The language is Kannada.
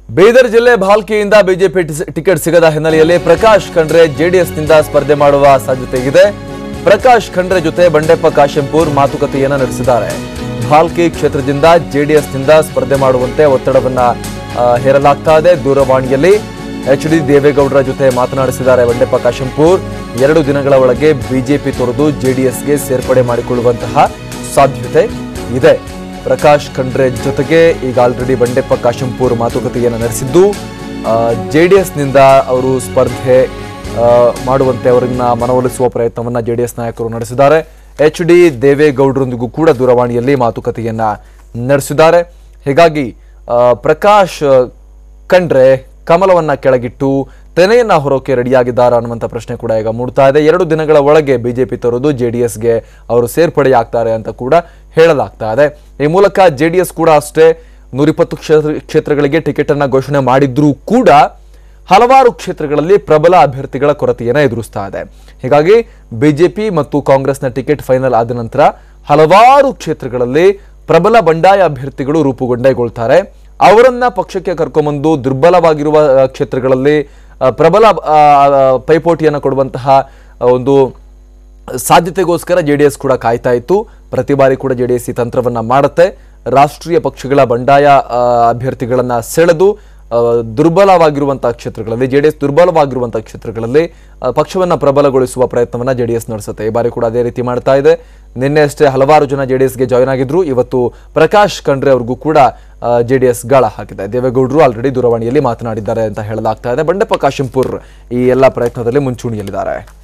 ಬೀದರ್ ಜಿಲ್ಲೆ ಭಾಲ್ಕಿಯಿಂದ ಬಿಜೆಪಿ ಟಿಸ್- ಟಿಕೆಟ್ ಸಿಗದ ಹಿನ್ನೆಲೆಯಲ್ಲಿ ಪ್ರಕಾಶ್ ಖಂಡ್ರೆ ಜೆಡಿಎಸ್ನಿಂದ ಸ್ಪರ್ಧೆ ಮಾಡುವ ಸಾಧ್ಯತೆ ಇದೆ ಪ್ರಕಾಶ್ ಖಂಡ್ರೆ ಜೊತೆ ಬಂಡೆಪ್ಪ ಕಾಶೆಂಪೂರ್ ಮಾತುಕತೆಯನ್ನ ನಡೆಸಿದ್ದಾರೆ ಭಾಲ್ಕಿ ಕ್ಷೇತ್ರದಿಂದ ಜೆಡಿಎಸ್ನಿಂದ ಸ್ಪರ್ಧೆ ಮಾಡುವಂತೆ ಒತ್ತಡವನ್ನ ಆ, ಹೇರಲಾಗ್ತಾ ಇದೆ ದೂರವಾಣಿಯಲ್ಲಿ ಎಚ್ ಡಿ ದೇವೇಗೌಡರ ಜೊತೆ ಮಾತನಾಡಿಸಿದ್ದಾರೆ ಬಂಡೆಪ್ಪ ಕಾಶೆಂಪೂರ್ ಎರಡು ದಿನಗಳ ಒಳಗೆ ಬಿಜೆಪಿ ತೊರೆದು ಜೆಡಿಎಸ್ಗೆ ಸೇರ್ಪಡೆ ಮಾಡಿಕೊಳ್ಳುವಂತಹ ಸಾಧ್ಯತೆ ಇದೆ ಪ್ರಕಾಶ್ ಖಂಡ್ರೆ ಜೊತೆಗೆ ಈಗ ಆಲ್ರೆಡಿ ಬಂಡೆಪ್ಪ ಕಾಶಂಪೂರ್ ಮಾತುಕತೆಯನ್ನು ನಡೆಸಿದ್ದು ಜೆ ಡಿ ಎಸ್ನಿಂದ ಅವರು ಸ್ಪರ್ಧೆ ಆ, ಮಾಡುವಂತೆ ಅವರನ್ನ ಮನವೊಲಿಸುವ ಪ್ರಯತ್ನವನ್ನ ಜೆ ಡಿ ಎಸ್ ನಾಯಕರು ನಡೆಸಿದ್ದಾರೆ ಎಚ್ ಡಿ ದೇವೇಗೌಡರೊಂದಿಗೂ ಕೂಡ ದೂರವಾಣಿಯಲ್ಲಿ ಮಾತುಕತೆಯನ್ನ ನಡೆಸಿದ್ದಾರೆ ಹೀಗಾಗಿ ಆ, ಪ್ರಕಾಶ್ ಕಂಡ್ರೆ ಕಮಲವನ್ನ ಕೆಳಗಿಟ್ಟು ತೆನೆಯನ್ನ ಹೊರೋಕೆ ರೆಡಿಯಾಗಿದ್ದಾರಾ ಅನ್ನುವಂಥ ಪ್ರಶ್ನೆ ಕೂಡ ಈಗ ಮೂಡ್ತಾ ಇದೆ ಎರಡು ದಿನಗಳ ಒಳಗೆ ಬಿಜೆಪಿ ತರೋದು ಜೆಡಿಎಸ್ಗೆ ಅವರು ಸೇರ್ಪಡೆಯಾಗ್ತಾರೆ ಅಂತ ಕೂಡ ಹೇಳಲಾಗ್ತಾ ಇದೆ ಈ ಮೂಲಕ ಜೆಡಿಎಸ್ ಕೂಡ ಅಷ್ಟೇ ನೂರಿಪ್ಪತ್ತು ಕ್ಷೇತ್ರ ಕ್ಷೇತ್ರಗಳಿಗೆ ಟಿಕೆಟ್ ಅನ್ನ ಘೋಷಣೆ ಮಾಡಿದ್ರೂ ಕೂಡ ಹಲವಾರು ಕ್ಷೇತ್ರಗಳಲ್ಲಿ ಪ್ರಬಲ ಅಭ್ಯರ್ಥಿಗಳ ಕೊರತೆಯನ್ನು ಎದುರಿಸ್ತಾ ಇದೆ ಹೀಗಾಗಿ ಬಿಜೆಪಿ ಮತ್ತು ಕಾಂಗ್ರೆಸ್ನ ಟಿಕೆಟ್ ಫೈನಲ್ ಆದ ನಂತರ ಹಲವಾರು ಕ್ಷೇತ್ರಗಳಲ್ಲಿ ಪ್ರಬಲ ಬಂಡಾಯ ಅಭ್ಯರ್ಥಿಗಳು ರೂಪುಗೊಂಡೈಗೊಳ್ತಾರೆ ಅವರನ್ನ ಪಕ್ಷಕ್ಕೆ ಕರ್ಕೊಂಬಂದು ದುರ್ಬಲವಾಗಿರುವ ಆ, ಕ್ಷೇತ್ರಗಳಲ್ಲಿ ಆ, ಪ್ರಬಲ ಆ, ಆ, ಪೈಪೋಟಿಯನ್ನು ಕೊಡುವಂತಹ ಆ, ಒಂದು ಸಾಧ್ಯತೆಗೋಸ್ಕರ ಜೆ ಡಿ ಎಸ್ ಕೂಡ ಕಾಯ್ತಾ ಇತ್ತು ಪ್ರತಿ ಬಾರಿ ಕೂಡ ಜೆ ಡಿ ಎಸ್ ಈ ತಂತ್ರವನ್ನ ಮಾಡುತ್ತೆ ರಾಷ್ಟ್ರೀಯ ಪಕ್ಷಗಳ ಬಂಡಾಯ ಆ, ಅಭ್ಯರ್ಥಿಗಳನ್ನ ಸೆಳೆದು ಆ, ದುರ್ಬಲವಾಗಿರುವಂತಹ ಕ್ಷೇತ್ರಗಳಲ್ಲಿ ಜೆ ಡಿ ಎಸ್ ದುರ್ಬಲವಾಗಿರುವಂತಹ ಕ್ಷೇತ್ರಗಳಲ್ಲಿ ಆ, ಪಕ್ಷವನ್ನ ಪ್ರಬಲಗೊಳಿಸುವ ಪ್ರಯತ್ನವನ್ನ ಜೆ ಡಿ ಎಸ್ ನಡೆಸುತ್ತೆ ಈ ಬಾರಿ ಕೂಡ ಅದೇ ರೀತಿ ಮಾಡ್ತಾ ಇದೆ ನಿನ್ನೆ ಅಷ್ಟೇ ಹಲವಾರು ಜನ ಜೆ ಡಿ ಎಸ್ಗೆ ಜಾಯ್ನ್ ಆಗಿದ್ರು ಇವತ್ತು ಪ್ರಕಾಶ್ ಖಂಡ್ರೆ ಅವ್ರಿಗೂ ಕೂಡ ಜೆ ಡಿ ಎಸ್ ಗಾಳ ಹಾಕಿದೆ ದೇವೇಗೌಡರು ಆಲ್ರೆಡಿ ದೂರವಾಣಿಯಲ್ಲಿ ಮಾತನಾಡಿದ್ದಾರೆ ಅಂತ ಹೇಳಲಾಗ್ತಾ ಇದೆ ಬಂಡೆಪ್ಪ ಕಾಶಂಪುರ್ ಈ ಎಲ್ಲ ಪ್ರಯತ್ನದಲ್ಲಿ ಮುಂಚೂಣಿಯಲ್ಲಿದ್ದಾರೆ